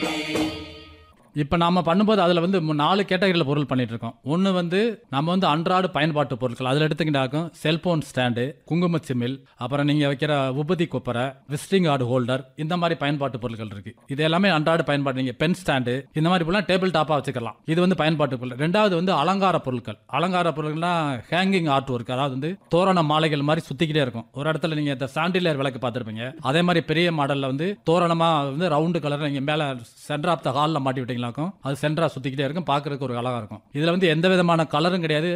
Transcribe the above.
இப்போ நாம பண்ணும்போது அதில் வந்து மு- நாலு கேட்டகரியில் பொருள் பண்ணிட்டு இருக்கோம் ஒன்று வந்து நம்ம வந்து அன்றாட பயன்பாட்டு பொருட்கள் அதில் எடுத்துக்கிட்டாக்கும் செல்போன் ஸ்டாண்டு குங்கும சிமில் அப்புறம் நீங்கள் வைக்கிற உபதி கொப்பரை விசிட்டிங் கார்டு ஹோல்டர் இந்த மாதிரி பயன்பாட்டு பொருட்கள் இருக்கு இது எல்லாமே அன்றாட பயன்பாடு நீங்கள் பென் ஸ்டாண்டு இந்த மாதிரி பொருள் டேபிள் டாப்பாக வச்சுக்கலாம் இது வந்து பயன்பாட்டு பொருள் ரெண்டாவது வந்து அலங்கார பொருட்கள் அலங்கார பொருட்கள்னா ஹேங்கிங் ஆர்ட் ஒர்க் அதாவது வந்து தோரண மாலைகள் மாதிரி சுத்திக்கிட்டே இருக்கும் ஒரு இடத்துல நீங்க இந்த சாண்டிலியர் விளக்கு பார்த்துருப்பீங்க அதே மாதிரி பெரிய மாடல்ல வந்து தோரணமா வந்து ரவுண்டு கலர் நீங்க மேல சென்டர் ஆஃப் த ஹாலில் மாட்டி விட்டீங்களாக்கும் அது சென்டரா சுத்திக்கிட்டே இருக்கும் பார்க்கறதுக்கு ஒரு அழகா இருக்கும் இதுல வந்து எந்த விதமான கலரும் கிடையாது